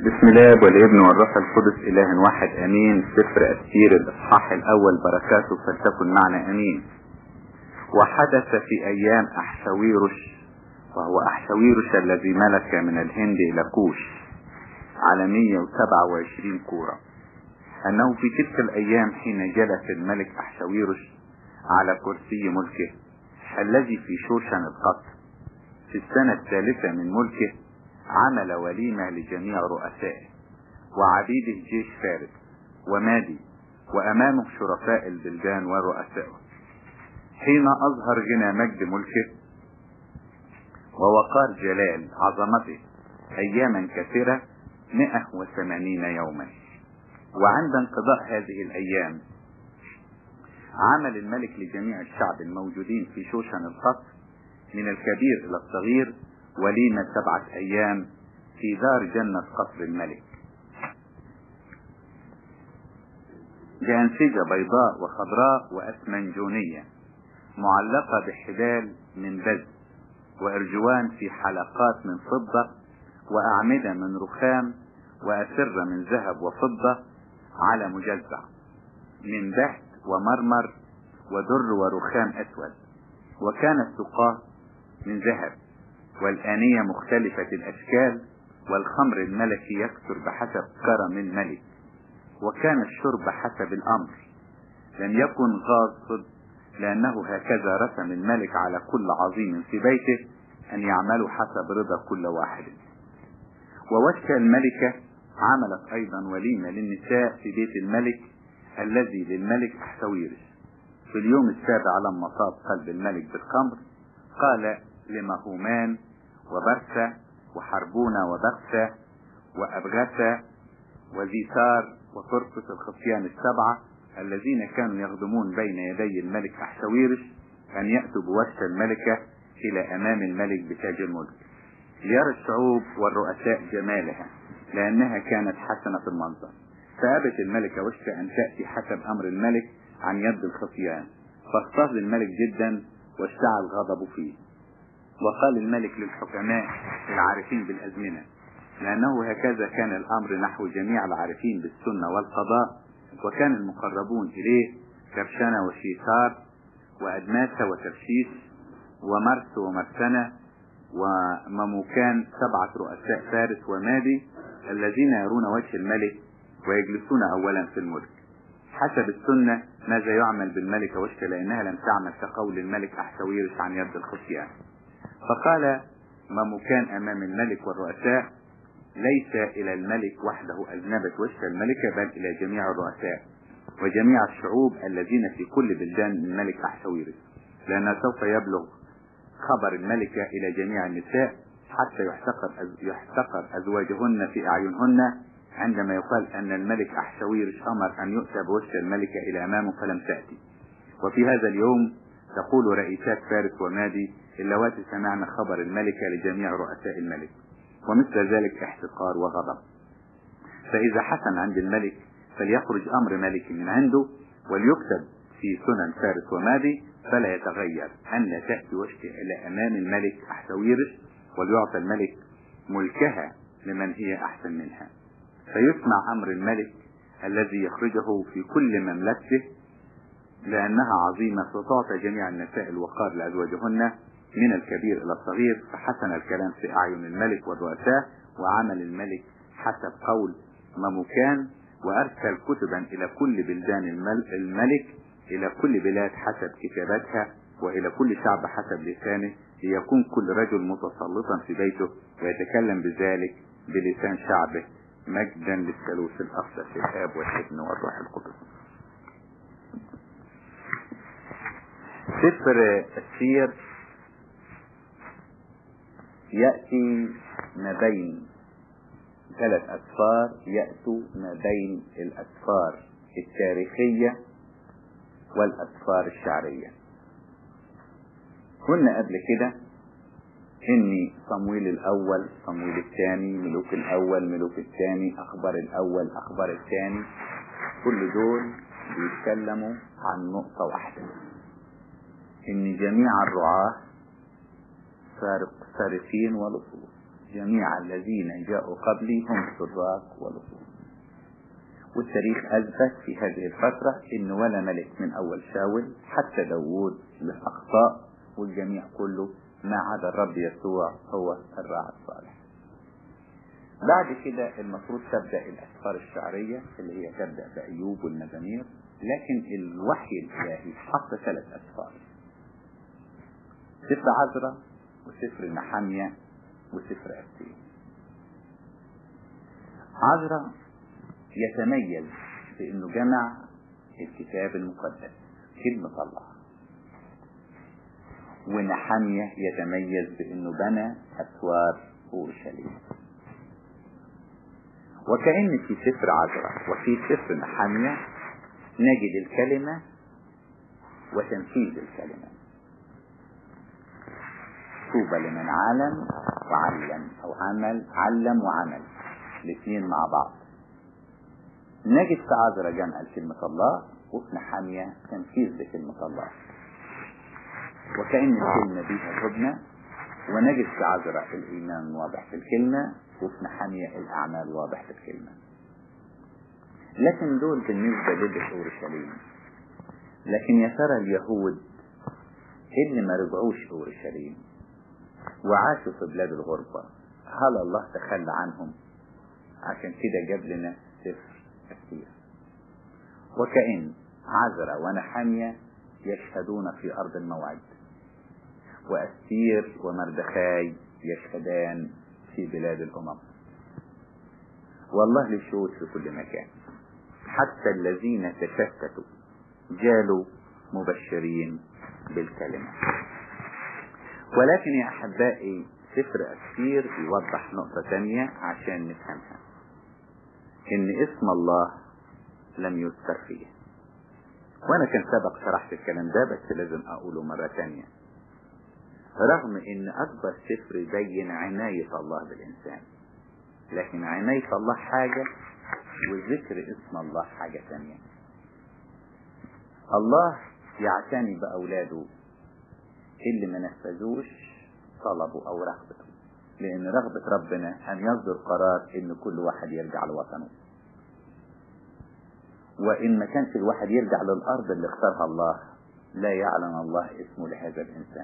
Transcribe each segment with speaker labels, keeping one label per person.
Speaker 1: بسم الله والابن والروح القدس اله واحد امين سفر اسير الاصحاح الاول بركاته فلتكن معنا امين وحدث في ايام احشاويرش وهو احشاويرش الذي ملك من الهند الى كوش على 127 كورة انه في تلك الايام حين جلس الملك احشاويرش على كرسي ملكه الذي في شوشن القصر في السنة الثالثة من ملكه عمل وليمة لجميع رؤسائه وعبيده جيش فارس ومادي وأمامه شرفاء البلدان ورؤسائه حين أظهر غنى مجد ملكه ووقار جلال عظمته أياما كثيرة مئة وثمانين يوما وعند انقضاء هذه الأيام عمل الملك لجميع الشعب الموجودين في شوشن القصر من الكبير إلى الصغير وليمة سبعة أيام في دار جنة قصر الملك بأنسجة بيضاء وخضراء وأسمنجونية معلقة بحبال من بز وأرجوان في حلقات من فضة وأعمدة من رخام وأسرة من ذهب وفضة على مجزع من بحت ومرمر ودر ورخام أسود وكانت سقاه من ذهب والآنية مختلفة الأشكال والخمر الملكي يكثر بحسب كرم الملك وكان الشرب حسب الأمر لم يكن غاصب لأنه هكذا رسم الملك على كل عظيم في بيته أن يعملوا حسب رضا كل واحد ووشك الملكة عملت أيضا وليمة للنساء في بيت الملك الذي للملك أحتويرش في اليوم السابع لما طاب قلب الملك بالخمر قال لمهومان وبرسة وحربونة وبغسة وأبغسة وزيتار وطرقة الخصيان السبعة الذين كانوا يخدمون بين يدي الملك أحشويرش أن يأتوا بوشة الملكة إلى أمام الملك بتاج الملك ليرى الشعوب والرؤساء جمالها لأنها كانت حسنة المنظر فأبت الملكة وشة أن تأتي حسب أمر الملك عن يد الخصيان فاغتاظ الملك جدا واشتعل غضبه فيه وقال الملك للحكماء العارفين بالأزمنة لأنه هكذا كان الأمر نحو جميع العارفين بالسنة والقضاء وكان المقربون إليه كرشنة وشيثار وأدماسة وترشيش ومرس ومرسنة ومموكان سبعة رؤساء فارس ومادي الذين يرون وجه الملك ويجلسون أولا في الملك حسب السنة ماذا يعمل بالملكة وشك لأنها لم تعمل كقول الملك أحشويرش عن يد الخصيان فقال مموكان أمام الملك والرؤساء ليس إلى الملك وحده أذنبت وشك الملكة بل إلى جميع الرؤساء وجميع الشعوب الذين في كل بلدان الملك أحشويرس لأن سوف يبلغ خبر الملكة إلى جميع النساء حتى يحتقر, يحتقر أزواجهن في أعينهن عندما يقال أن الملك أحشويرش أمر أن يؤتى بوجه الملكة إلى أمامه فلم تأتي وفي هذا اليوم تقول رئيسات فارس ومادي اللواتي سمعنا خبر الملكة لجميع رؤساء الملك ومثل ذلك احتقار وغضب فإذا حسن عند الملك فليخرج أمر ملك من عنده وليكتب في سنن فارس ومادي فلا يتغير أن لا تأتي وشك إلى أمام الملك أحشويرش وليعطى الملك ملكها لمن هي أحسن منها فيسمع أمر الملك الذي يخرجه في كل مملكته لأنها عظيمة فتعطى جميع النساء الوقار لأزواجهن من الكبير إلى الصغير فحسن الكلام في أعين الملك والرؤساء وعمل الملك حسب قول مموكان وأرسل كتبا إلى كل بلدان الملك إلى كل بلاد حسب كتاباتها وإلى كل شعب حسب لسانه ليكون كل رجل متسلطا في بيته ويتكلم بذلك بلسان شعبه مجدا للثالوث الأقدس الآب والابن والروح القدس سفر السير يأتي ما بين ثلاث أسفار يأتوا ما بين الأسفار التاريخية والأسفار الشعرية قلنا قبل كده ان صمويل الاول صمويل الثاني ملوك الاول ملوك الثاني اخبار الاول اخبار الثاني كل دول بيتكلموا عن نقطة واحدة ان جميع الرعاة سارق سارقين ولصوص جميع الذين جاءوا قبلي هم سراق ولصوص والتاريخ أثبت في هذه الفترة إن ولا ملك من أول شاول حتى داوود له أخطاء والجميع كله ما عدا الرب يسوع هو الراعي الصالح بعد كده المفروض تبدأ الأسفار الشعرية اللي هي تبدأ بأيوب والمزامير لكن الوحي الإلهي حط ثلاث أسفار سفر عزرة وسفر نحمية وسفر أسير عزرة يتميز بأنه جمع الكتاب المقدس كلمة الله ونحمية يتميز بأنه بنى أسوار أورشليم وكأن في سفر عزرة وفي سفر نحمية نجد الكلمة وتنفيذ الكلمة طوبى لمن علم وعلم أو عمل علم وعمل الاثنين مع بعض نجد في عذرة جمع كلمة الله وفي نحامية تنفيذ لكلمة الله وكأن الكلمة بيها الهدنة ونجد في عذرة الإيمان واضح في الكلمة وفي نحامية الأعمال واضح في الكلمة لكن دول بالنسبة للأورشليم لكن يا ترى اليهود اللي ما رجعوش أورشليم وعاشوا في بلاد الغربة هل الله تخلى عنهم عشان كده جاب لنا سفر كثير وكأن عزرة ونحمية يشهدون في أرض الموعد وأستير ومردخاي يشهدان في بلاد الأمم والله للشهود في كل مكان حتى الذين تشتتوا جالوا مبشرين بالكلمة ولكن يا أحبائي سفر أسير بيوضح نقطة تانية عشان نفهمها إن اسم الله لم يذكر فيه وأنا كان سبق شرحت الكلام ده بس لازم أقوله مرة تانية رغم إن أكبر سفر يبين عناية الله بالإنسان لكن عناية الله حاجة وذكر اسم الله حاجة تانية الله يعتني بأولاده اللي ما نفذوش طلبه أو رغبته لأن رغبة ربنا أن يصدر قرار إن كل واحد يرجع لوطنه وإن ما كانش الواحد يرجع للأرض اللي اختارها الله لا يعلم الله اسمه لهذا الإنسان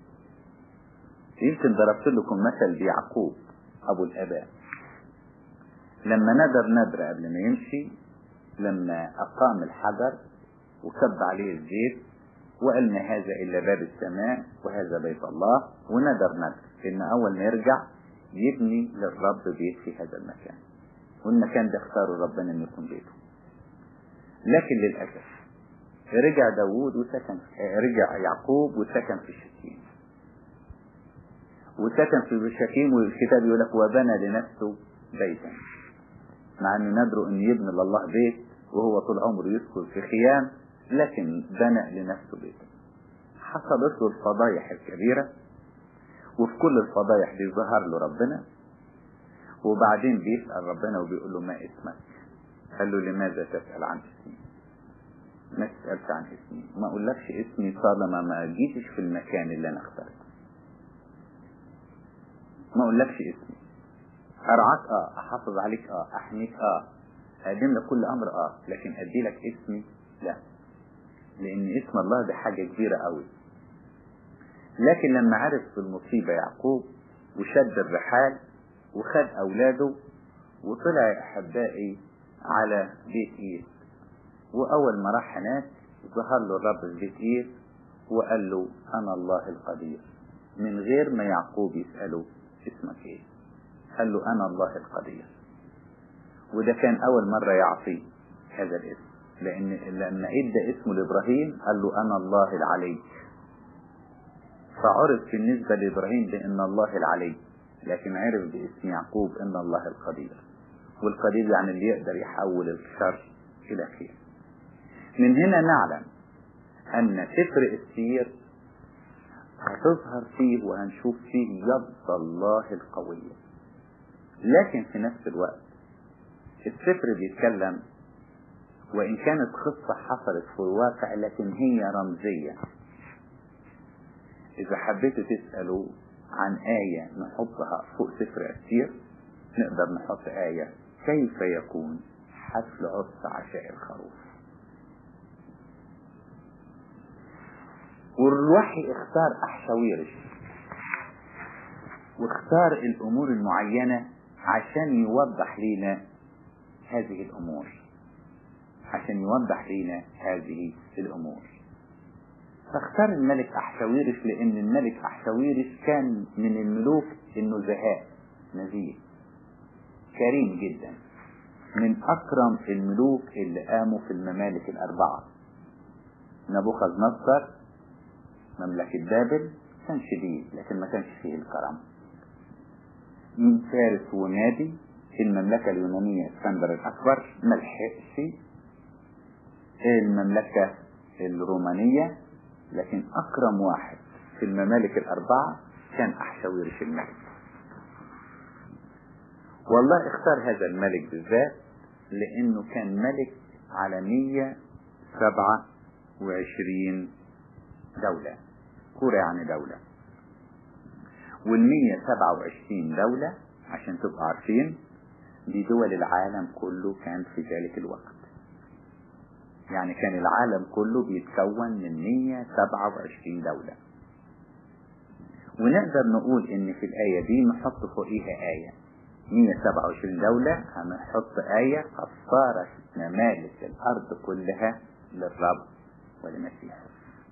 Speaker 1: يمكن ضربت لكم مثل بيعقوب أبو الآباء لما ندر ندر قبل ما يمشي لما أقام الحجر وكب عليه الزيت وقال ما هذا إلا باب السماء وهذا بيت الله وندر ندر إن أول ما يرجع يبني للرب بيت في هذا المكان والمكان ده اختاره ربنا إنه يكون بيته لكن للأسف رجع داوود وسكن رجع يعقوب وسكن في الشتيم وسكن في الشتيم والكتاب يقول لك وبنى لنفسه بيتا مع انه ندره ان يبني لله بيت وهو طول عمره يسكن في خيام لكن بنى لنفسه بيتا حصلت له الفضايح الكبيرة وفي كل الفضايح دي ظهر له ربنا وبعدين بيسأل ربنا وبيقول له ما اسمك قال له لماذا تسأل عن اسمي ما تسألش عن اسمي ما اقولكش اسمي طالما ما جيتش في المكان اللي انا اخترته ما اقولكش اسمي ارعاك اه احافظ عليك اه احميك اه اقدم لك كل امر اه لكن ادي لك اسمي لا لان اسم الله ده حاجة كبيرة قوي لكن لما عرف في المصيبة يعقوب وشد الرحال وخد اولاده وطلع يا احبائي على بيت ايد واول ما راح هناك ظهر له الرب في بيت ايد وقال له انا الله القدير من غير ما يعقوب يسأله اسمك ايه قال له انا الله القدير وده كان اول مرة يعطيه هذا الاسم لان لما ادى اسمه لابراهيم قال له انا الله العلي فعرف بالنسبة لابراهيم بان الله العلي لكن عرف باسم يعقوب ان الله القدير والقدير يعني اللي يقدر يحول الشر الى خير من هنا نعلم ان سفر السير هتظهر فيه وهنشوف فيه يد الله القوية لكن في نفس الوقت السفر بيتكلم وإن كانت قصة حصلت في الواقع لكن هي رمزية إذا حبيتوا تسألوا عن آية نحطها فوق سفر أسير نقدر نحط آية كيف يكون حفل عرس عشاء الخروف والوحي اختار أحشاويرش واختار الأمور المعينة عشان يوضح لنا هذه الأمور عشان يوضح لنا هذه الأمور فاختار الملك أحشاويرش لأن الملك أحشاويرش كان من الملوك النزهاء نزيه كريم جدا من أكرم الملوك اللي قاموا في الممالك الأربعة نبوخذ نصر مملكة بابل كان شديد لكن ما كانش فيه الكرم من فارس ومادي المملكة اليونانية اسكندر الأكبر ملحقش المملكة الرومانية لكن أكرم واحد في الممالك الأربعة كان أحشاويرش الملك والله اختار هذا الملك بالذات لأنه كان ملك على 127 دولة كورة يعني دولة وال 127 دولة عشان تبقوا عارفين دي دول العالم كله كان في ذلك الوقت يعني كان العالم كله بيتكون من 127 دولة ونقدر نقول ان في الآية دي نحط فوقيها آية 127 دولة هنحط آية قد صارت ممالك الأرض كلها للرب ولمسيحه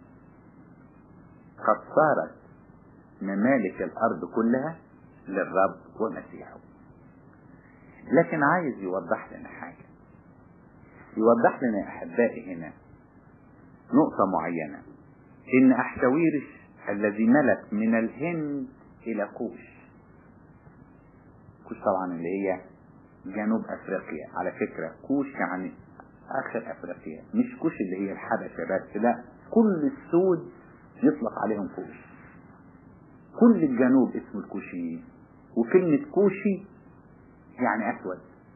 Speaker 1: قد صارت ممالك الأرض كلها للرب ومسيحه لكن عايز يوضح لنا حاجة يوضح لنا أحبائي هنا نقطة معينة إن أحشاويرش الذي ملك من الهند إلى كوش كوش طبعا اللي هي جنوب أفريقيا على فكرة كوش يعني آخر أفريقيا مش كوش اللي هي الحبشة بس لا كل السود يطلق عليهم كوش كل الجنوب اسمه الكوشيين وكلمة كوشي يعني أسود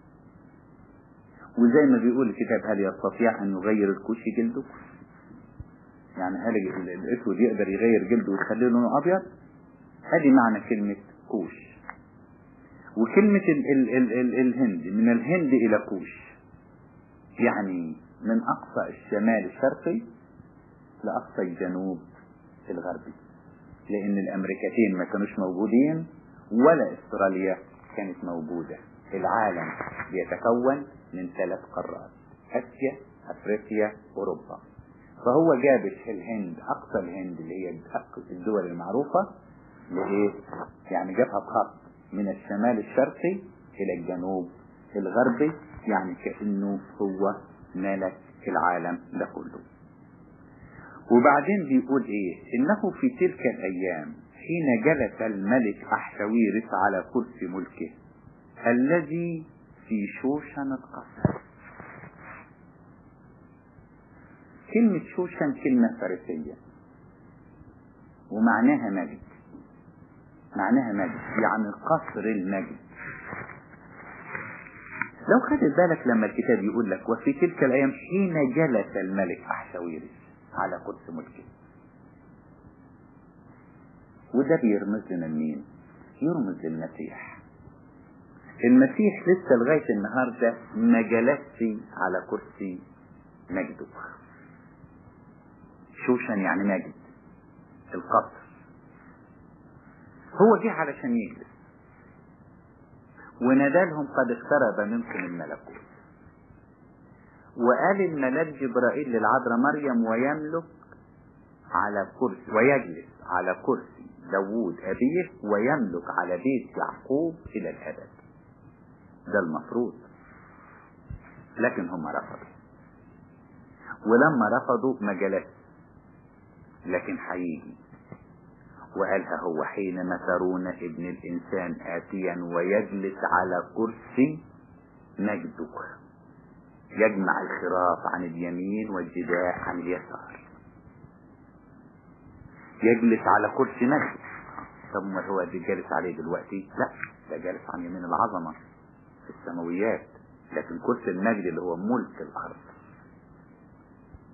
Speaker 1: وزي ما بيقول الكتاب هل يستطيع أن يغير الكوشي جلده يعني هل الأسود يقدر يغير جلده ويخليه لونه أبيض هذه معنى كلمة كوش وكلمة ال ال ال ال الهند من الهند إلى كوش يعني من أقصى الشمال الشرقي لأقصى الجنوب الغربي لأن الأمريكتين ما كانوش موجودين ولا استراليا كانت موجودة العالم بيتكون من ثلاث قارات اسيا افريقيا اوروبا فهو جاب الهند اقصى الهند اللي هي الدول المعروفة لايه يعني جابها بخط من الشمال الشرقي الى الجنوب الغربي يعني كأنه هو ملك العالم ده كله وبعدين بيقول ايه انه في تلك الايام حين جلس الملك احشاويرس على كرسي ملكه الذي في شوشن القصر كلمة شوشن كلمة فارسية ومعناها مجد معناها مجد يعني قصر المجد لو خدت بالك لما الكتاب يقول لك وفي تلك الأيام حين جلس الملك أحشاويرس على قدس ملكه وده بيرمز لنا مين يرمز للمسيح المسيح لسه لغاية النهاردة ما جلسش على كرسي مجده شوشن يعني مجد القصر هو جه علشان يجلس ونادالهم قد اقترب منكم الملكوت وقال الملاك جبرائيل للعذراء مريم ويملك على كرسي ويجلس على كرسي داوود أبيه ويملك على بيت يعقوب إلى الأبد ده المفروض لكن هم رفضوا ولما رفضوا ما جلس لكن هيجي وقالها هو حينما ترون ابن الإنسان آتيا ويجلس على كرسي مجده يجمع الخراف عن اليمين والجداء عن اليسار يجلس على كرسي مجد طب ما هو اللي جالس عليه دلوقتي لا ده جالس عن يمين العظمة في السماويات لكن كرسي المجد اللي هو ملك الأرض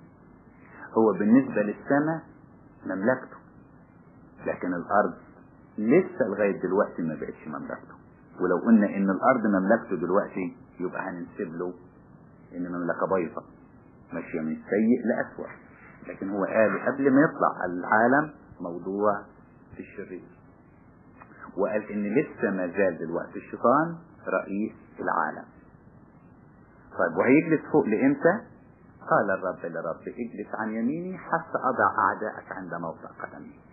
Speaker 1: هو بالنسبة للسماء مملكته لكن الأرض لسه لغاية دلوقتي ما بقتش مملكته ولو قلنا ان الارض مملكته دلوقتي يبقى هننسب له ان مملكة بايظة ماشية من سيء لأسوأ لكن هو قال قبل ما يطلع العالم موضوع في الشرير وقال ان لسه ما زال دلوقتي الشيطان رئيس العالم طيب وهيجلس فوق لامتى قال الرب لرب اجلس عن يميني حتى اضع اعدائك عند موضع قدميك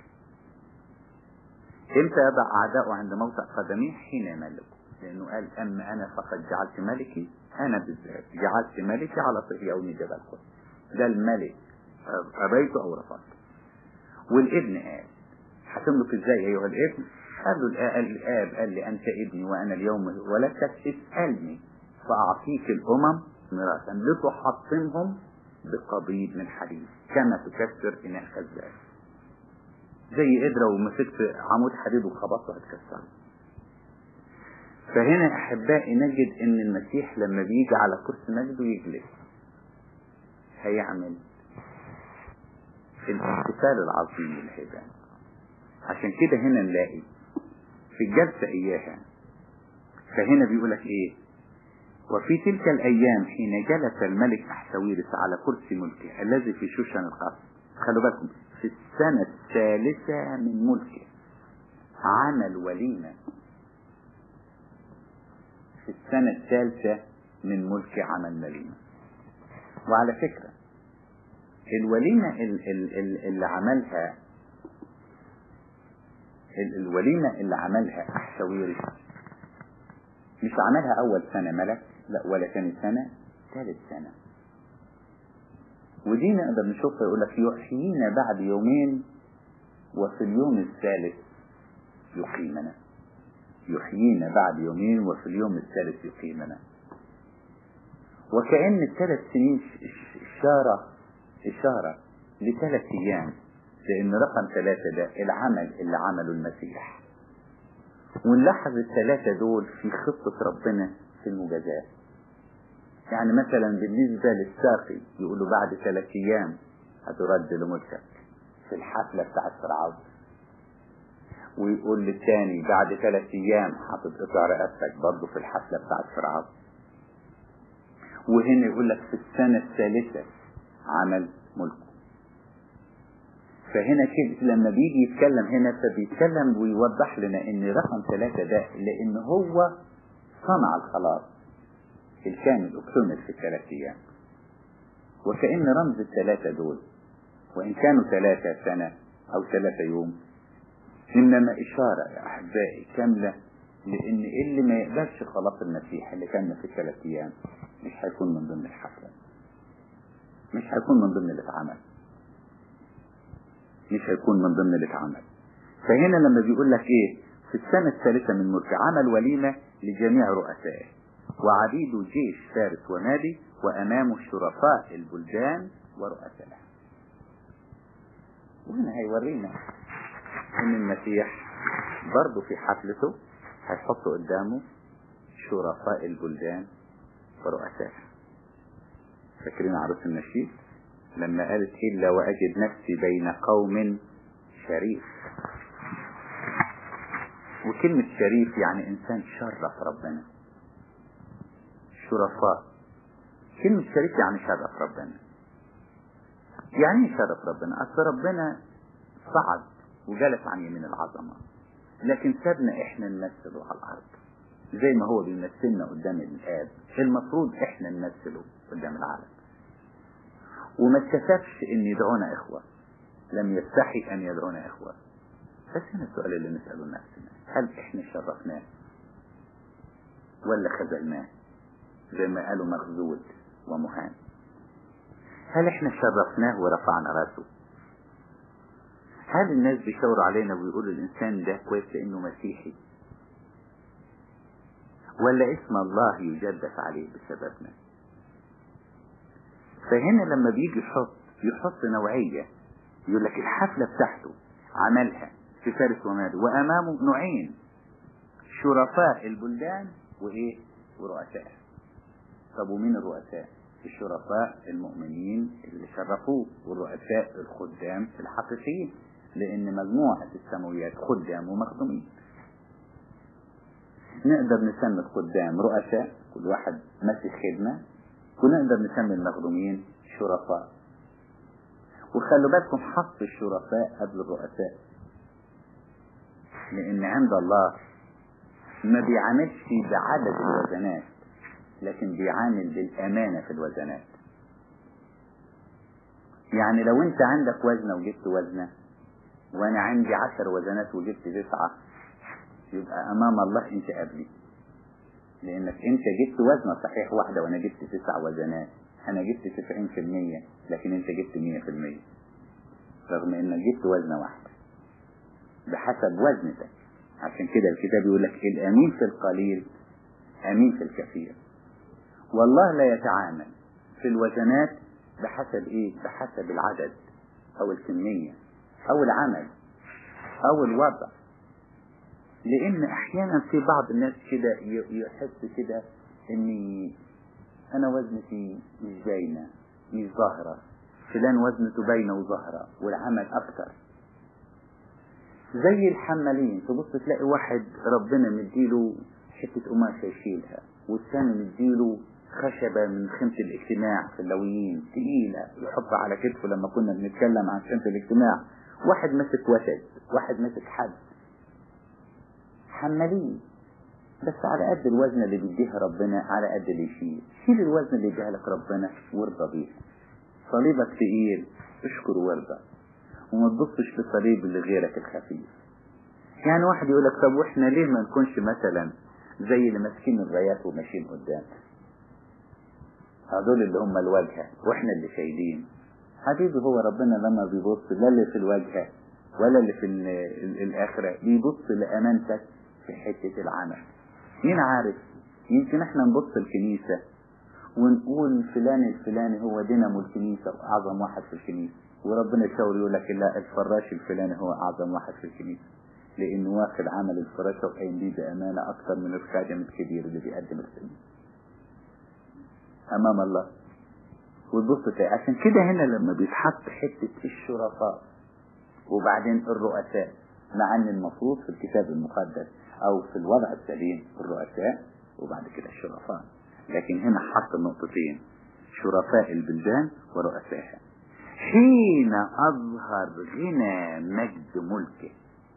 Speaker 1: امتى يضع اعداءه عند موضع قدميه حين يملكه لانه قال اما انا فقد جعلت ملكي انا بالذات جعلت ملكي على صهيون جبل قدس ده الملك ابيت او رفضت والابن قال هتملك ازاي ايها الابن قال له الاب قال لي انت ابني وانا اليوم ولدتك اسالني فاعطيك الامم ميراثا لتحطمهم بقضيب من حديد كما تكسر اناء خزاز زي قدرة ومسكت عمود حديد وخبطته هتكسره فهنا احبائي نجد ان المسيح لما بيجي على كرسي مجده يجلس هيعمل الاحتفال العظيم للهبان عشان كده هنا نلاقي في الجلسة اياها فهنا بيقولك ايه وفي تلك الايام حين جلس الملك احشاويرس على كرسي ملكه الذي في شوشن القصر خلوا بالكم في السنة الثالثة من ملكه عمل وليمة في السنة الثالثة من ملكه عمل وليمة وعلى فكرة الوليمة اللي عملها الوليمة اللي عملها أحشاويرس مش عملها أول سنة ملك لا ولا ثاني سنة ثالث سنة ودي نقدر نشوفها يقول لك يحيينا بعد يومين وفي اليوم الثالث يقيمنا يحيينا بعد يومين وفي اليوم الثالث يقيمنا وكأن الثلاث سنين إشارة إشارة لثلاث أيام لأن رقم ثلاثة ده العمل اللي عمله المسيح ونلاحظ الثلاثة دول في خطة ربنا في المجازات يعني مثلا بالنسبة للساقي يقولوا بعد ثلاث أيام هترد لملكك في الحفلة بتاعت فرعون ويقول للتاني بعد ثلاث أيام هتتقطع رقبتك برضه في الحفلة بتاعت فرعون وهنا يقول لك في السنة الثالثة عمل ملكه فهنا كده لما بيجي يتكلم هنا فبيتكلم ويوضح لنا ان رقم ثلاثة ده لان هو صنع الخلاص الكامل اكتمل في الثلاث ايام وكأن رمز الثلاثة دول وان كانوا ثلاثة سنة او ثلاثة يوم انما اشارة يا احبائي كاملة لان اللي ما يقبلش خلاص المسيح اللي كان في الثلاث ايام مش هيكون من ضمن الحفلة مش هيكون من ضمن اللي اتعمل مش هيكون من ضمن اللي اتعمل فهنا لما بيقول لك ايه في السنة الثالثة من ملك عمل وليمة لجميع رؤسائه وعبيد جيش فارس ومادي وأمامه شرفاء البلدان ورؤسائها وهنا هيورينا ان المسيح برضه في حفلته هيحط قدامه شرفاء البلدان ورؤسائها فاكرين عروس النشيد لما قالت إلا وأجد نفسي بين قوم شريف وكلمة شريف يعني إنسان شرف ربنا شرفاء كلمة شريف يعني شرف ربنا يعني ايه شرف ربنا أصل ربنا صعد وجلس عن يمين العظمة لكن سابنا احنا نمثله على الأرض زي ما هو بيمثلنا قدام الآب المفروض احنا نمثله قدام العالم وما اتكسفش ان يدعونا اخوة لم يستحي ان يدعونا اخوة بس هنا السؤال اللي نسأله نفسنا هل احنا شرفناه ولا خذلناه زي ما قالوا مخذول ومهان هل احنا شرفناه ورفعنا راسه هل الناس بيشاوروا علينا ويقولوا الانسان ده كويس لانه مسيحي ولا اسم الله يجدف عليه بسببنا فهنا لما بيجي يحط يحط نوعية يقول لك الحفلة بتاعته عملها في فارس ومادي وأمامه نوعين شرفاء البلدان وإيه ورؤساء طب ومين الرؤساء الشرفاء المؤمنين اللي شرفوه والرؤساء الخدام الحقيقيين لأن مجموعة السماويات خدام ومخدومين نقدر نسمي الخدام رؤساء كل واحد ماسك خدمة ونقدر نسمي المخدومين شرفاء وخلوا بالكم حط الشرفاء قبل الرؤساء لأن عند الله ما بيعاملش بعدد الوزنات لكن بيعامل بالأمانة في الوزنات يعني لو انت عندك وزنة وجبت وزنة وانا عندي عشر وزنات وجبت تسعة يبقى امام الله انت قبلي لانك انت جبت وزنة صحيح واحدة وانا جبت تسع وزنات انا جبت تسعين في المية لكن انت جبت مية في المية رغم انك جبت وزنة واحدة بحسب وزنتك عشان كده الكتاب يقول لك الامين في القليل امين في الكثير والله لا يتعامل في الوزنات بحسب ايه بحسب العدد او الكمية او العمل او الوضع لان احيانا في بعض الناس كده يحس كده اني انا وزنتي مش باينة مش ظاهرة فلان وزنته باينة وظاهرة والعمل اكتر زي الحمالين تبص تلاقي واحد ربنا مديله حتة قماشة يشيلها والثاني مديله خشبة من خيمة الاجتماع في اللويين تقيلة يحطها على كتفه لما كنا بنتكلم عن خيمة الاجتماع واحد ماسك وتد واحد ماسك حد حمالين بس على قد الوزن اللي بيديها ربنا على قد اللي يشيل شيل الوزن اللي يديها لك ربنا وارضى بيه صليبك تقيل اشكر وارضى وما تبصش في الصليب اللي غيرك الخفيف يعني واحد يقول لك طب واحنا ليه ما نكونش مثلا زي اللي ماسكين الرايات وماشيين قدام هذول اللي هم الواجهة واحنا اللي شايلين حبيبي هو ربنا لما بيبص لا اللي في الواجهة ولا اللي في الآخرة بيبص لأمانتك في حتة العمل مين عارف يمكن احنا نبص الكنيسة ونقول فلان الفلاني هو دينامو الكنيسة وأعظم واحد في الكنيسة وربنا يشاور يقول لك لا الفراش الفلاني هو أعظم واحد في الكنيسة لأنه واخد عمل الفراشة وقايم بيه بأمانة أكثر من الخادم الكبير اللي بيقدم الخدمة أمام الله وتبص تلاقي عشان كده هنا لما بيتحط حتة الشرفاء وبعدين الرؤساء مع ان المفروض في الكتاب المقدس او في الوضع السليم الرؤساء وبعد كده الشرفاء لكن هنا حط النقطتين شرفاء البلدان ورؤسائها حين اظهر غنى مجد ملكه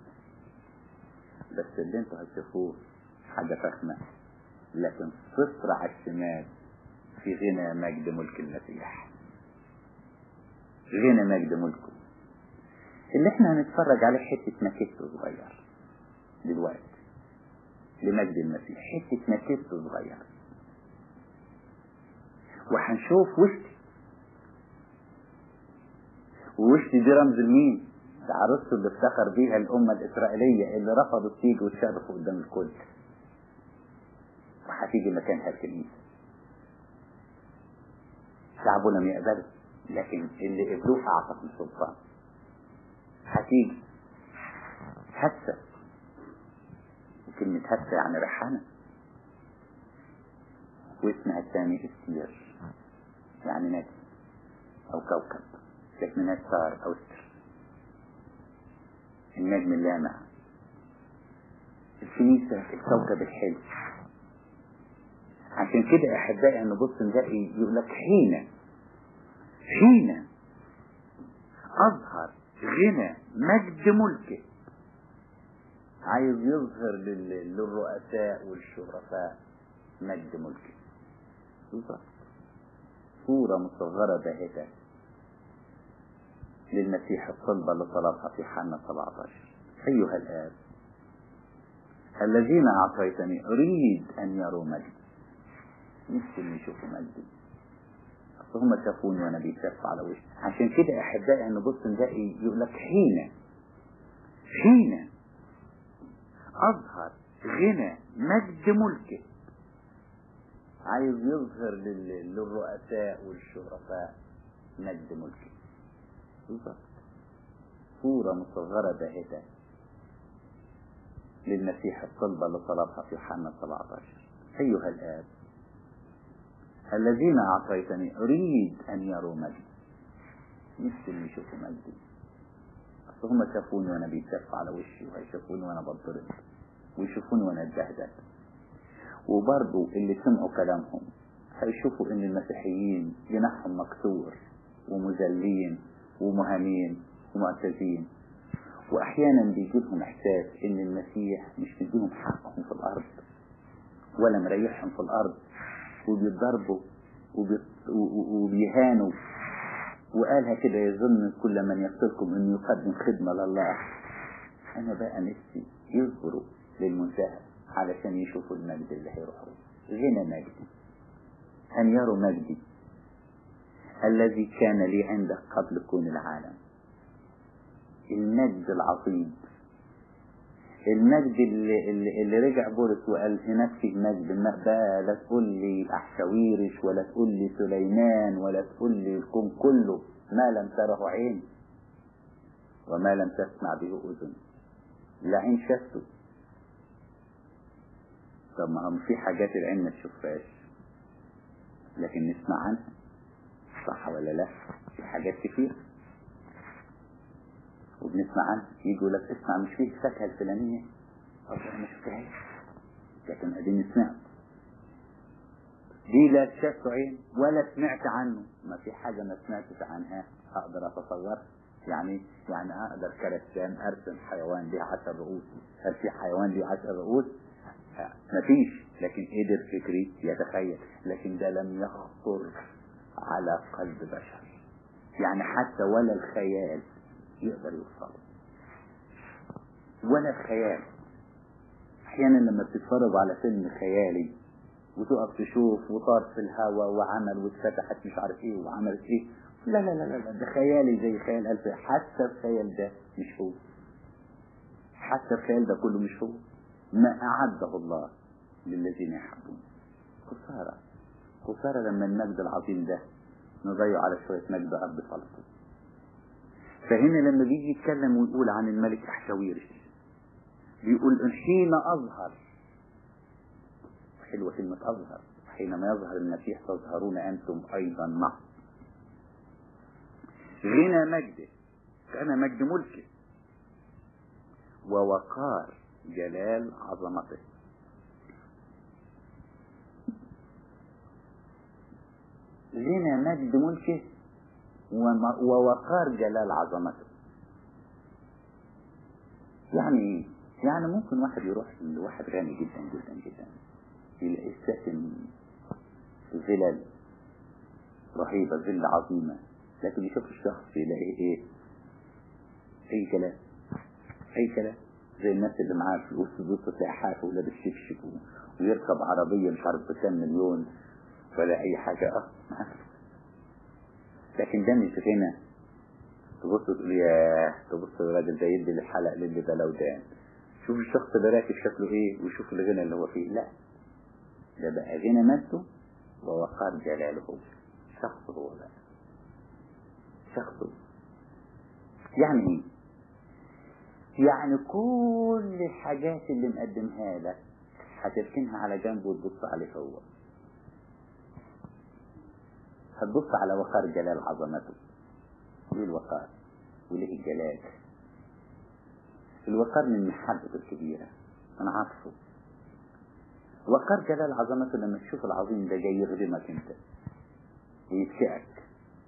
Speaker 1: بس اللي انتوا هتشوفوه حاجة فخمة لكن صفر على الشمال في غنى مجد ملك المسيح غنى مجد ملكه اللي احنا هنتفرج عليه حتة ماكيت صغير دلوقتي لمجد المسيح حتة ماكيت صغير وهنشوف وشتي ووشتي دي رمز لمين ده عروسته اللي افتخر بيها الأمة الإسرائيلية اللي رفضت تيجي وتشرفوا قدام الكل وهتيجي مكانها الكنيسة شعبه لم يقبله لكن اللي قبلوه أعطت السلطان هتيجي هسه وكلمة هسه يعني ريحانة واسمها الثاني استير يعني نجم أو كوكب اسم نسار أو ستر النجم اللامع الكنيسة الكوكب الحلو عشان كده أحبائي نبص نلاقي يقول لك حين حين أظهر غنى مجد ملكه عايز يظهر لل- للرؤساء والشرفاء مجد ملكه بالظبط صورة مصغرة باهتة للمسيح الصلبة اللي طلبها في حنا 17 أيها الآب الذين أعطيتني أريد أن يروا مجدي نفسي إن يشوفوا مجدي أصل هم شافوني وأنا بيتشاف على وشي عشان كده أحبائي نبص نلاقي يقول لك حين حين أظهر غنى مجد ملكه عايز يظهر لل- للرؤساء والشرفاء مجد ملكه بالظبط صورة مصغرة باهتة للمسيح الصلبة اللي طلبها في حنا 17 أيها الآب الذين أعطيتني أريد أن يروا مجدي نفسي إن يشوفوا مجدي أصل فهم شافوني وانا بيتف على وشي وهيشوفوني وانا بضرب ويشوفوني وانا اتبهدل وبرضو اللي سمعوا كلامهم هيشوفوا ان المسيحيين جناحهم مكسور ومذلين ومهانين ومعتزين واحيانا بيجيلهم احساس ان المسيح مش مديهم حقهم في الارض ولا مريحهم في الارض وبيتضربوا وبيهانوا وقالها كده يظن كل من يقتلكم انه يقدم خدمة لله انا بقى نفسي يصبروا للمنتهى علشان يشوفوا المجد اللي هيروحوا غنى مجدي ان يروا مجدي الذي كان لي عندك قبل كون العالم المجد العظيم المجد اللي, اللي, اللي رجع بولس وقال هناك في مجد ما بقى لا تقول لي احشاويرش ولا تقول لي سليمان ولا تقول لي الكون كله ما لم تره عين وما لم تسمع به اذن لا عين شافته طب ما هم في حاجات العين ما تشوفهاش لكن نسمع عنها صح ولا لا في حاجات كتير وبنسمع عنها يجي يقول لك اسمع مش فيه الفاكهه الفلانيه او انا ما شفتهاش لكن اديني سمعت دي لا شفت عين ولا سمعت عنه ما في حاجة ما سمعتش عنها اقدر اتصورها يعني يعني اقدر كرسام ارسم حيوان ليه عشر رؤوس هل في حيوان ليه عشر رؤوس مفيش لكن قدر فكري يتخيل لكن ده لم يخطر على قلب بشر يعني حتى ولا الخيال يقدر يوصل ولا الخيال احيانا لما بتتفرج على فيلم خيالي وتقف تشوف وطار في الهواء وعمل واتفتحت مش عارف ايه وعملت ايه لا لا لا لا ده خيالي زي خيال ألف حتى الخيال ده مش هو حتى الخيال ده كله مش هو ما أعده الله للذين يحبون خسارة خسارة لما المجد العظيم ده نضيع على شوية مجد أرض فلسطين فهنا لما بيجي يتكلم ويقول عن الملك أحشاويرش بيقول حين أظهر حلوة كلمة أظهر حينما يظهر المسيح تظهرون أنتم أيضا معه غنى مجده كان مجد ملكه ووقار جلال عظمته غنى مجد ملكه ووقار جلال عظمته يعني ايه يعني ممكن واحد يروح لواحد غني جدا جدا جدا يلاقيه ساكن في فلل رهيبة فيلا عظيمة لكن يشوف الشخص يلاقيه ايه اي كلام اي كلام زي الناس اللي معاه فلوس تبص تلاقي حافه ولابس شبشب ويركب عربية مش عارف بكام مليون ولا اي حاجة اه معاه لكن ده مش غنى تبص تقول ياه تبص الراجل ده يدي للحلق للي بلودان شوف الشخص ده راكب شكله ايه وشوف الغنى اللي هو فيه لا ده بقى غنى نفسه ووقار جلاله شخص هو بقى شخصه يعني ايه يعني كل الحاجات اللي مقدمها لك هتركنها على جنب وتبص عليه هو هتبص على وقار جلال عظمته ليه الوقار وليه الجلال الوقار من محبته الكبيرة من عطفه وقار جلال عظمته لما تشوف العظيم ده جاي يخدمك انت ويتكئك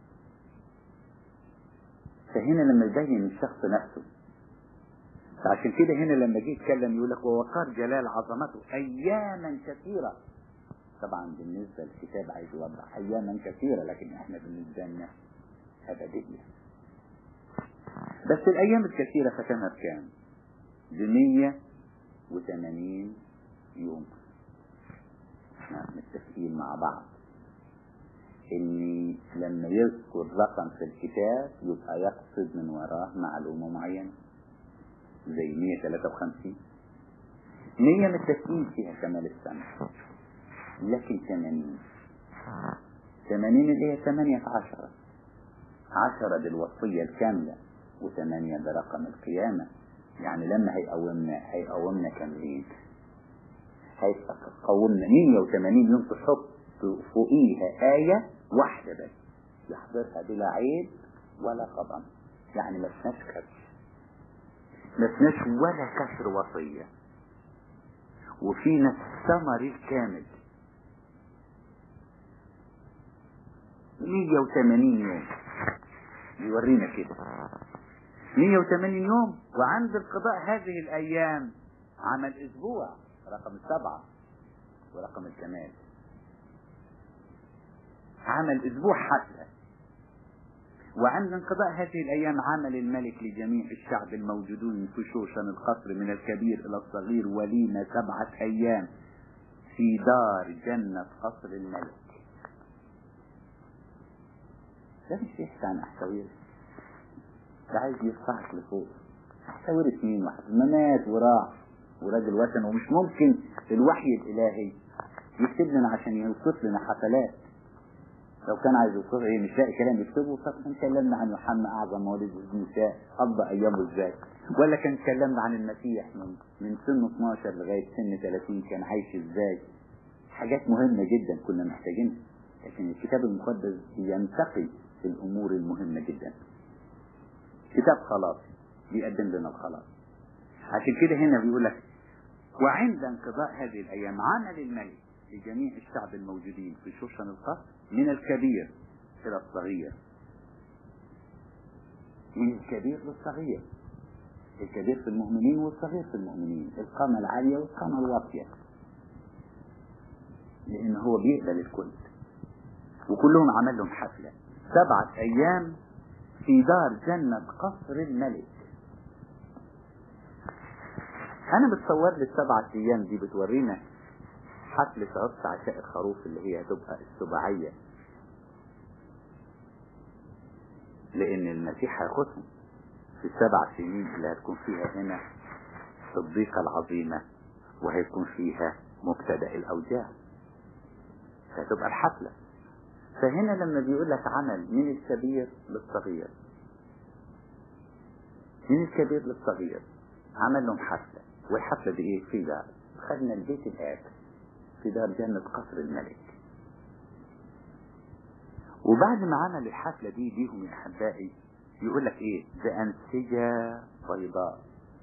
Speaker 1: فهنا لما يبين الشخص نفسه فعشان كده هنا لما جه يتكلم يقول لك ووقار جلال عظمته اياما كثيره طبعا بالنسبه للكتاب عايز يوضح اياما كثيره لكن احنا بالنسبه لنا ابديه بس الايام الكثيره ختمها بكام؟ ب 180 يوم احنا متفقين مع بعض ان لما يذكر رقم في الكتاب يبقى يقصد من وراه معلومة معينة زي 153 100 متفقين فيها كمال السنة لكن 80 80 اللي هي 8 في 10 10 دي الوصية الكاملة و8 ده رقم القيامة يعني لما هيقومنا هيقومنا كاملين هيقومنا 180 يوم تحط فوقيها آية واحدة بس يحضرها بلا عيب ولا خطأ يعني ما فيهاش خدش ما فيناش ولا كسر وصية وفينا الثمر الكامل 180 يوم يورينا كده 180 يوم وعند انقضاء هذه الايام عمل اسبوع رقم السبعة ورقم الكمال عمل اسبوع حفلة وعند انقضاء هذه الايام عمل الملك لجميع الشعب الموجودون في شوشن القصر من الكبير الى الصغير وليمة سبعة ايام في دار جنة قصر الملك ده مش بيحكي عن احساويرس ده عايز يرفعك لفوق احساويرس مين واحد ما مات وراح وراجل وثن ومش ممكن الوحي الالهي يكتب لنا عشان يوصف لنا حفلات لو كان عايز يوصف ايه مش لاقي كلام يكتبه فكان كلمنا عن يوحنا اعظم مواليد النساء قضى ايامه ازاي ولا كان كلمنا عن المسيح من من سن 12 لغايه سن 30 كان عايش ازاي حاجات مهمه جدا كنا محتاجينها لكن الكتاب المقدس ينتقي في الامور المهمه جدا كتاب خلاص بيقدم لنا الخلاص عشان كده هنا بيقول لك وعند انقضاء هذه الايام عمل الملك لجميع الشعب الموجودين في شوشن القصر من الكبير الى الصغير من الكبير للصغير الكبير في المؤمنين والصغير في المؤمنين القامة العالية والقامة الواطية لأن هو بيقبل الكل وكلهم عمل لهم حفلة سبعة أيام في دار جنة قصر الملك أنا بتصور لي السبعة أيام دي بتورينا حفلة عرس عشاء الخروف اللي هي هتبقى السباعية لأن المسيح هياخدهم في السبع سنين اللي هتكون فيها هنا الضيقة العظيمة وهيكون فيها مبتدأ الأوجاع فهتبقى الحفلة فهنا لما بيقول لك عمل من الكبير للصغير من الكبير للصغير عمل لهم حفلة والحفلة دي ايه في دار خدنا البيت الآب في دار جنة قصر الملك وبعد ما عمل الحفلة دي ليهم يا أحبائي يقول لك ايه بأنسجة بيضاء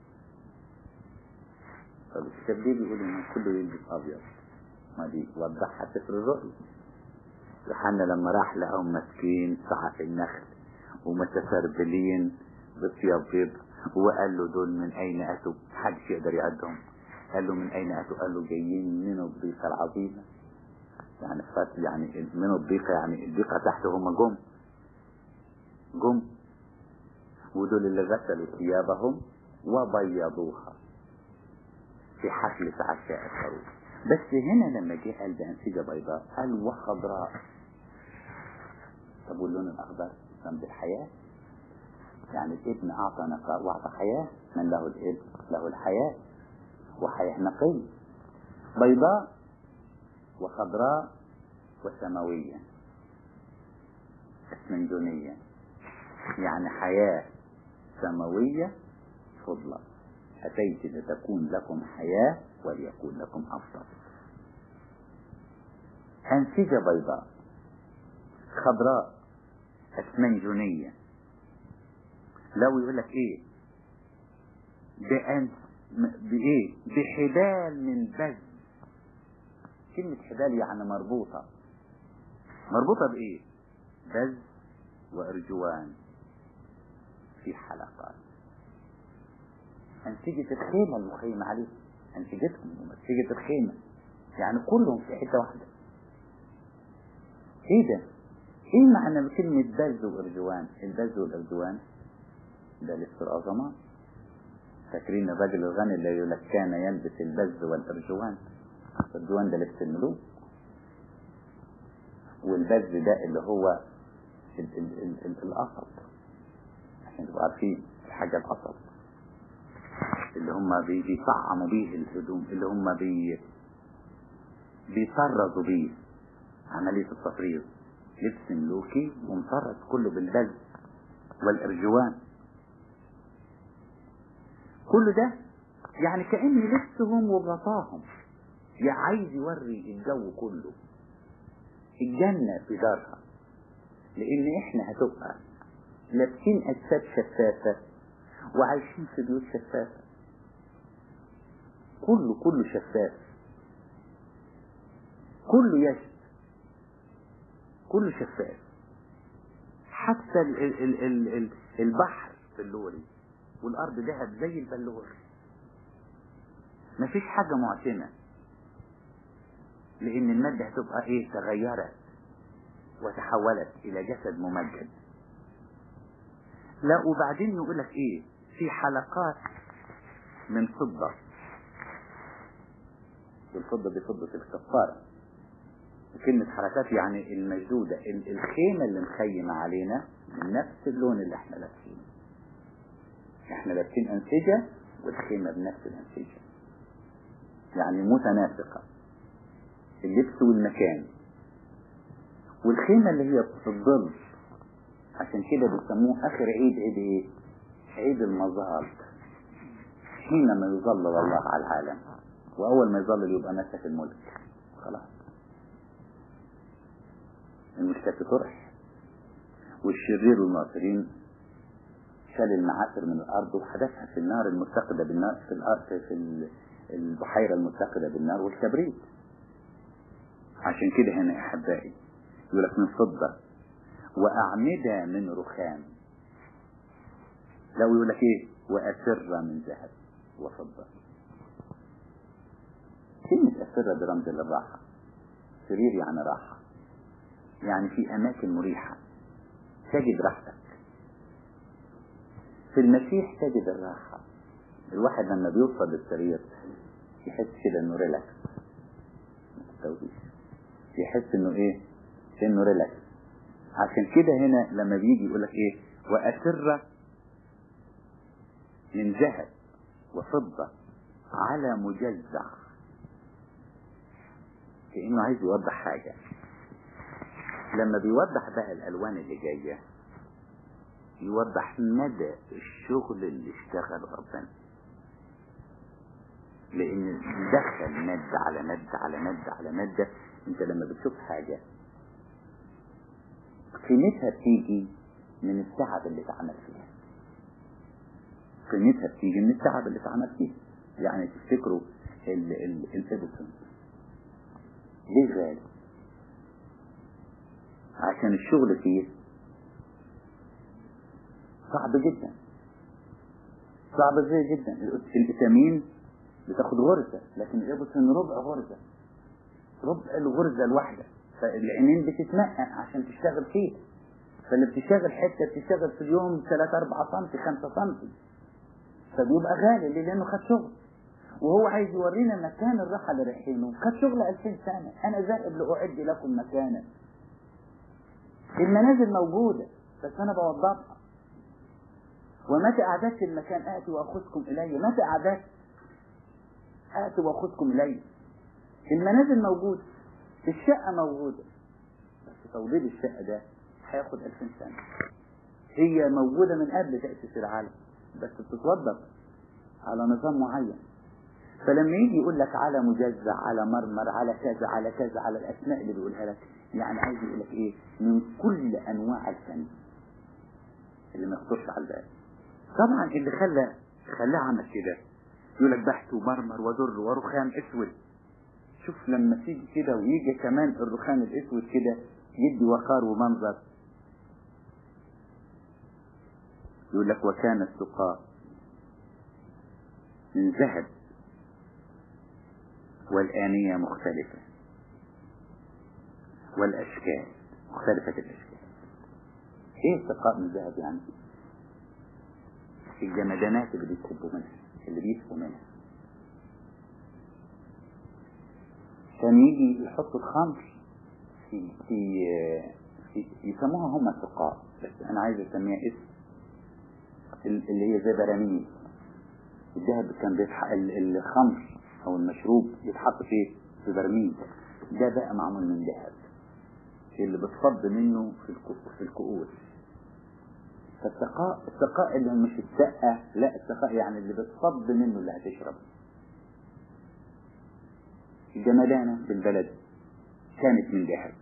Speaker 1: طب الكتاب ليه بيقول ان كله يلبس ابيض ما دي وضحها سفر الرؤيا يوحنا لما راح لقاهم ماسكين سعف النخل ومتسربلين بثياب بيض وقال له دول من اين اتوا محدش يقدر يعدهم قال له من اين اتوا قال له جايين من الضيقه العظيمه يعني فات يعني من الضيقه يعني الضيقه تحت هم جم جم ودول اللي غسلوا ثيابهم وبيضوها في حفلة عشاء الخروف بس هنا لما جه قال بأنسجة بيضاء قال وخضراء طب واللون الأخضر ذنب الحياة يعني الابن أعطى نقاء وأعطى حياة من له الابن له الحياة وحياة نقي بيضاء وخضراء وسماوية اسمنجونية يعني حياة سماوية فضلة أتيت لتكون لكم حياة وليكون لكم أفضل أنسجة بيضاء خضراء اسمنجونية لو يقول لك ايه بأن بإيه بحبال من بز كلمة حبال يعني مربوطة مربوطة بإيه بز وأرجوان في حلقات أنسجة الخيمة المخيمة عليه أنسجتهم ومنسجة الخيمة يعني كلهم في حتة واحدة إيه ده؟ إيه معنى كلمة بز وأرجوان؟ البز والأرجوان ده لبس العظماء فاكرين الراجل الغني اللي يقول لك كان يلبس البز والأرجوان الأرجوان ده لبس الملوك والبز ده اللي هو ال ال ال ال القصب عشان تبقوا عارفين الحاجة القصب اللي هم بيطعموا بيه الهدوم اللي هم بي بيطرزوا بيه عملية التطريز لبس ملوكي ومطرز كله بالبز والارجوان كل ده يعني كأن لبسهم وغطاهم يعني عايز يوري الجو كله الجنة في دارها لأن إحنا هتبقى لابسين أجساد شفافة وعايشين في بيوت شفافة كله كله شفاف كله يشف كله شفاف حتى ال ال ال ال ال البحر في اللوري والارض ذهب زي البلور مفيش حاجة معتمة لان المادة هتبقى ايه تغيرت وتحولت الى جسد ممجد لا وبعدين يقول لك ايه في حلقات من فضة الفضة دي فضة الكفارة كلمة حركات يعني المشدودة الخيمة اللي مخيمة علينا من نفس اللون اللي احنا لابسينه احنا لابسين انسجة والخيمة بنفس الانسجة يعني متناسقة اللبس والمكان والخيمة اللي هي في الظل عشان كده بيسموه اخر عيد عيد ايه عيد المظهر حينما يظلل الله على العالم واول ما يظلل يبقى مسك الملك خلاص المشتكي طرح والشرير والناصرين شال المعاصر من الارض وحدثها في النار المتقدة بالنار في الارض في البحيرة المتقدة بالنار والكبريت عشان كده هنا يا احبائي يقول لك من فضة واعمدة من رخام لو يقول لك ايه واسرة من ذهب وفضة كلمة أسرة برمز للراحة سرير يعني راحة يعني في أماكن مريحة تجد راحتك في المسيح تجد الراحة الواحد لما بيوصل للسرير يحس كده انه ريلاكس يحس انه ايه انه ريلاكس عشان كده هنا لما بيجي يقول لك ايه وأسرة من ذهب وفضة على مجزع كأنه عايز يوضح حاجة لما بيوضح بقى الألوان اللي جاية يوضح مدى الشغل اللي اشتغل ربنا لأن دخل مادة على مادة على مادة على مادة انت لما بتشوف حاجة قيمتها بتيجي من التعب اللي اتعمل فيها قيمتها بتيجي من التعب اللي اتعمل فيها يعني تفتكروا الإديسون ليه غالي عشان الشغل فيه صعب جدا صعب ازاي جدا الفيتامين بتاخد غرزة لكن الإبسن ربع غرزة ربع الغرزة الواحدة فالعينين بتتنقى عشان تشتغل فيه فاللي بتشتغل حتة بتشتغل في اليوم 3 4 سم 5 سم فبيبقى غالي ليه؟ لانه خد شغل وهو عايز يورينا مكان الراحة اللي رايحينه خد شغل 2000 سنة انا ذاهب لاعد لكم مكانا المنازل موجودة بس انا بوضبها ومتى اعددت المكان اتي واخذكم الي متى اعددت اتي واخذكم الي المنازل موجودة الشقة موجودة بس توضيب الشقة ده هياخد 2000 سنة هي موجودة من قبل تأسيس العالم بس بتتوضب على نظام معين فلما يجي يقول لك على مجزع على مرمر على كذا على كذا على الاسماء اللي بيقولها لك يعني عايز يقول لك ايه من كل انواع الفن اللي ما يخطرش على البال طبعا اللي خلى خلاه عمل كده يقول لك بحث ومرمر ودر ورخام اسود شوف لما تيجي كده ويجي كمان الرخام الاسود كده يدي وقار ومنظر يقول لك وكان السقاء من ذهب والآنية مختلفة والأشكال مختلفة الأشكال ايه السقاء من ذهب يعني الجمدانات اللي بيكبوا منها اللي بيسقوا منها كان يجي يحطوا الخمر في في, في يسموها هم السقاء بس انا عايز اسميها اسم اللي هي زي براميل الذهب كان بيتحق الخمر او المشروب يتحط فيه في برميل ده بقى معمول من ذهب اللي بتفض منه في في الكؤوس فالسقاء السقاء اللي مش السقة لا السقاء يعني اللي بتفض منه اللي هتشرب الجمدانة في البلد كانت من ذهب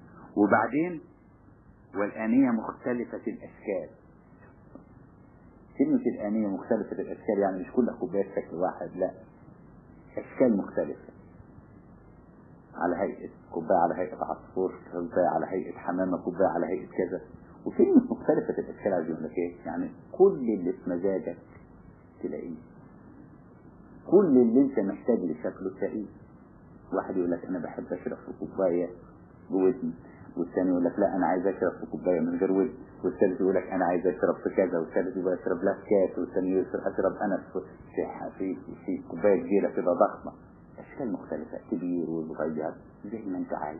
Speaker 1: وبعدين والآنية مختلفة الأشكال كلمة الآنية مختلفة الأشكال يعني مش كل كوبايات شكل واحد لا أشكال مختلفة على هيئة كوباية على هيئة عصفور كوباية على هيئة حمامة كوباية على هيئة كذا وكلمة مختلفة الأشكال عايز يقول لك إيه يعني كل اللي في مزاجك تلاقيه كل اللي أنت محتاج لشكله تلاقيه واحد يقول لك أنا بحب أشرب في كوباية بودن والثاني يقول لك لا أنا عايز أشرب في كوباية من غير ودن والثالث يقول لك أنا عايز أشرب في كذا والثالث يقول أشرب لا في كاس والثاني يقول أشرب أنا في في في, في كوباية كبيرة كده ضخمة أشكال مختلفة كبير وصغير زي ما أنت عايز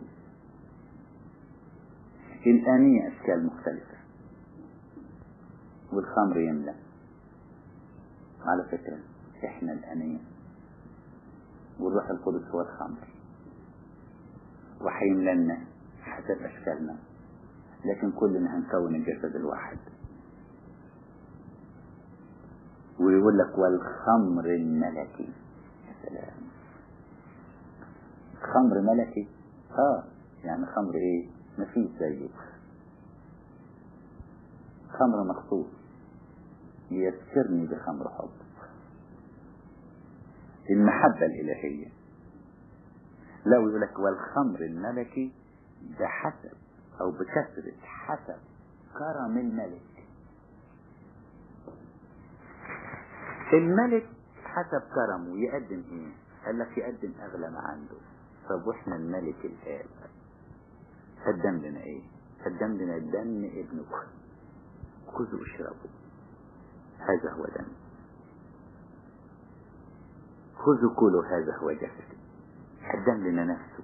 Speaker 1: الآنية أشكال مختلفة والخمر يملأ على فكرة إحنا الآنية والروح القدس هو الخمر وحيملنا حسب أشكالنا لكن كلنا هنكون الجسد الواحد ويقول لك والخمر الملكي يا سلام خمر ملكي اه يعني خمر ايه مفيش زيه خمر مخصوص يذكرني بخمر حب المحبة الإلهية لو يقول لك والخمر الملكي بحسب أو بكثرة حسب كرم الملك الملك حسب كرمه يقدم ايه قال لك يقدم اغلى ما عنده طب واحنا الملك الآب قدم لنا ايه قدم لنا دم ابنه خذوا اشربوا هذا هو دم خذوا كلوا هذا هو جسدي قدم لنا نفسه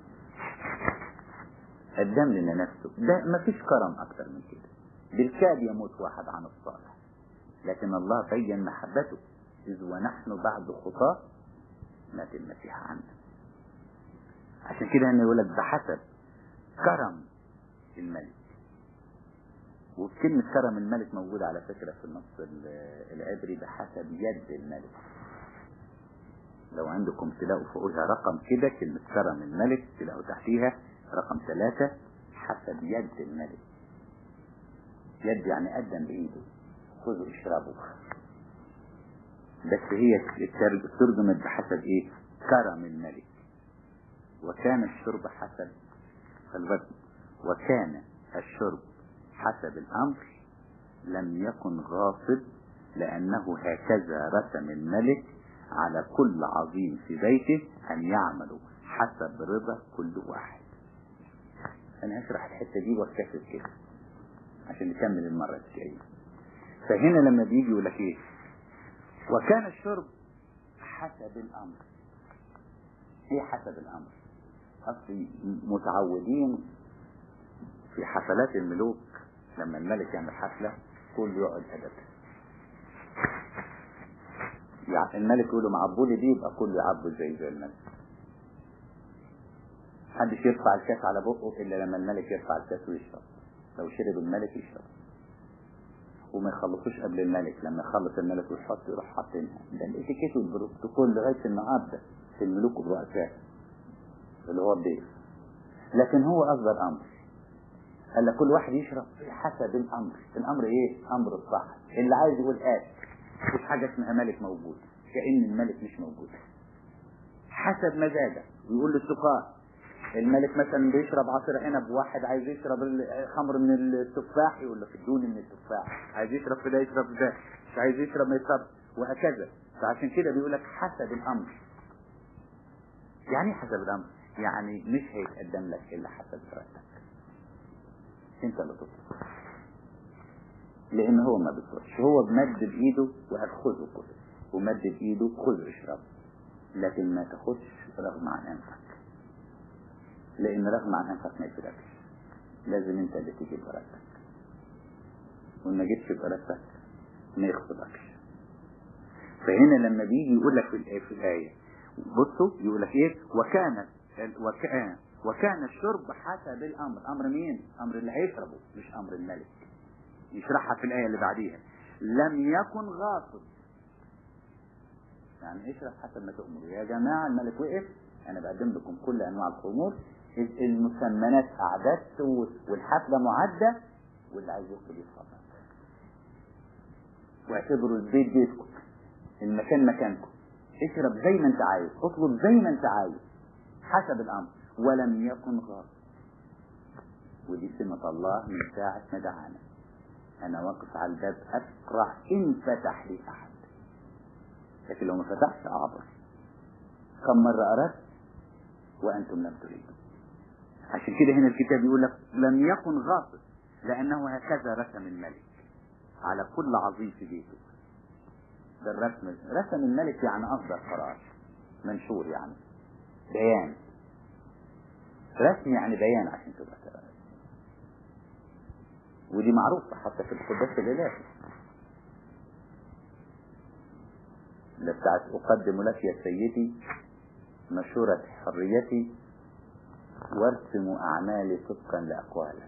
Speaker 1: قدم لنا نفسه ده ما فيش كرم اكتر من كده بالكاد يموت واحد عن الصالح لكن الله بين محبته إذ ونحن بعد خطاة مات المسيح عنا عشان كده أنا يقول لك بحسب كرم الملك وكلمة كرم الملك موجودة على فكرة في النص العبري بحسب يد الملك لو عندكم تلاقوا فوقها رقم كده كلمة كرم الملك تلاقوا تحتيها رقم ثلاثة حسب يد الملك يد يعني قدم بإيده خذوا اشربوا بس هي ترجمت بحسب ايه كرم الملك وكان الشرب حسب الوزن وكان الشرب حسب الامر لم يكن غاصب لانه هكذا رسم الملك على كل عظيم في بيته ان يعملوا حسب رضا كل واحد انا هشرح الحته دي واكتفي كده عشان نكمل المره الجايه فهنا لما بيجي يقول لك ايه وكان الشرب حسب الامر ايه حسب الامر اصلي متعودين في حفلات الملوك لما الملك يعمل حفلة كل يقعد ادب يعني الملك يقول له معبوا لي دي يبقى كله يعبوا زي زي الملك محدش يرفع الكاس على بقه الا لما الملك يرفع الكاس ويشرب لو شرب الملك يشرب وما يخلصوش قبل الملك لما يخلص الملك ويحط يروح حاطينها ده الاتيكيت والبروتوكول لغايه النهارده في الملوك والرؤساء اللي هو الضيف لكن هو اصدر امر قال لك كل واحد يشرب حسب الامر الامر ايه امر الصح اللي عايز يقول قال مفيش حاجه اسمها ملك موجود كأن الملك مش موجود حسب مزاجك ويقول للسقاء الملك مثلا بيشرب عصير عنب واحد عايز يشرب خمر من التفاح يقول له ادوني من التفاح عايز يشرب في ده يشرب في ده مش عايز يشرب ما يشرب وهكذا فعشان كده بيقول لك حسب الامر يعني ايه حسب الامر يعني مش هيتقدم لك الا حسب ارادتك انت اللي تطلب لان هو ما بيطلبش هو بمد بايده وهتخذه كله ومد بايده خذ اشرب لكن ما تاخدش رغم عن انفك لان رغم عن انفك ما يفيدكش لازم انت اللي تيجي بارادتك وما جيتش بارادتك ما يخطبكش فهنا لما بيجي يقول لك في الآية, في الآية بصوا يقول لك ايه وكان وكان وكان الشرب حسب الامر امر مين امر اللي هيشربه مش امر الملك يشرحها في الايه اللي بعديها لم يكن غاصب يعني اشرب حسب ما تؤمروا يا جماعه الملك وقف انا بقدم لكم كل انواع الخمور المسمنات اعددت والحفله معده واللي عايز يدخل يتفضل
Speaker 2: واعتبروا البيت بيتكم المكان مكانكم اشرب زي ما انت عايز اطلب زي ما انت عايز حسب الامر ولم يكن غاضب ودي سمة الله من ساعة ما دعانا انا واقف على الباب افرح ان فتح لي احد لكن لو ما فتحش اعبر كم مرة اردت وانتم لم تريدوا عشان كده هنا الكتاب يقول لك لم يكن غاضب لانه هكذا رسم الملك على كل عظيم في بيته ده الرسم رسم الملك يعني اصدر قرار منشور يعني بيان رسم يعني بيان عشان تبقى تبقى. ودي معروفة حتى في القداس الإلهي اللي بتاعت أقدم لك يا سيدي مشورة حريتي وارسم أعمالي طبقا لأقوالك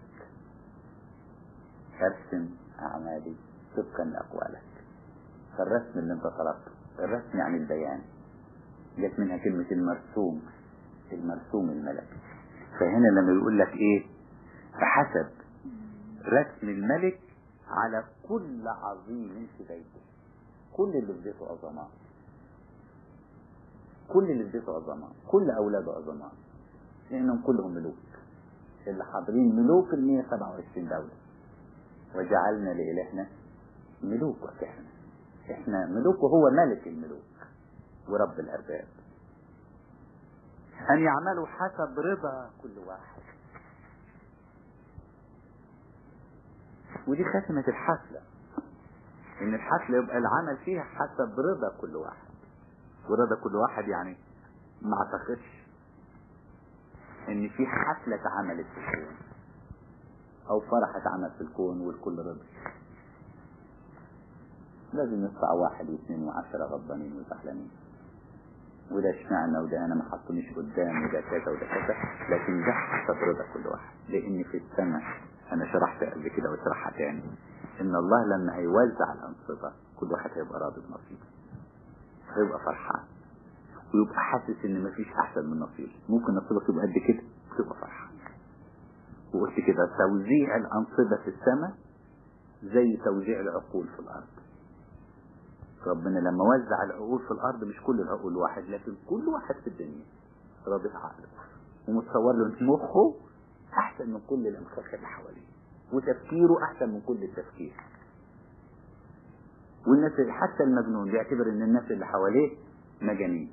Speaker 2: ارسم أعمالي طبقا لأقوالك فالرسم اللي انت طلبته الرسم يعني البيان جت منها كلمة المرسوم المرسوم الملكي فهنا لما يقول لك ايه فحسب رسم الملك على كل عظيم في بيته كل اللي في بيته عظماء كل اللي في بيته عظماء كل اولاده عظماء لانهم كلهم ملوك اللي حاضرين ملوك ال 127 دولة وجعلنا لإلهنا ملوك وكهنة احنا ملوك وهو ملك الملوك ورب الأرباب أن يعملوا حسب رضا كل واحد ودي ختمة الحفلة إن الحفلة يبقى العمل فيها حسب رضا كل واحد ورضا كل واحد يعني ما اعتقدش إن في حفلة اتعملت في الكون أو فرح اتعمل في الكون والكل رضي لازم يطلع واحد واثنين وعشرة غضبانين وزعلانين وده اشمعنى وده انا ما حطونيش قدام وده كذا وده كذا لكن ده حسب رضا كل واحد لان في السماء انا شرحت قبل كده واشرحها تاني ان الله لما هيوزع الانصبة كل واحد هيبقى راضي بنصيبه هيبقى فرحان ويبقى حاسس ان مفيش احسن من نصيبه ممكن نصيبك يبقى قد كده تبقى فرحان وقلت كده توزيع الانصبة في السماء زي توزيع العقول في الارض ربنا لما وزع العقول في الارض مش كل العقول واحد لكن كل واحد في الدنيا راضي عقله ومتصور له ان مخه احسن من كل الامخاخ اللي حواليه وتفكيره احسن من كل التفكير والناس حتى المجنون بيعتبر ان الناس اللي حواليه مجانين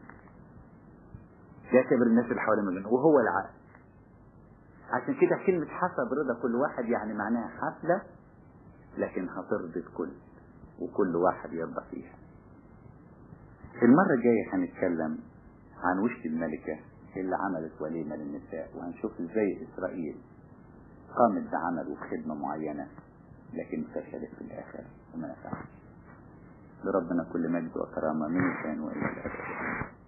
Speaker 2: يعتبر الناس اللي حواليه مجانين وهو العقل عشان كده كلمة حسب رضا كل واحد يعني معناها حفلة لكن هترضي الكل وكل واحد يرضى فيها المرة الجاية هنتكلم عن وش الملكة اللي عملت وليمة للنساء وهنشوف ازاي اسرائيل قامت بعمل وخدمة معينة لكن فشلت في الاخر وما نفعش لربنا كل مجد وكرامة من كان والى الابد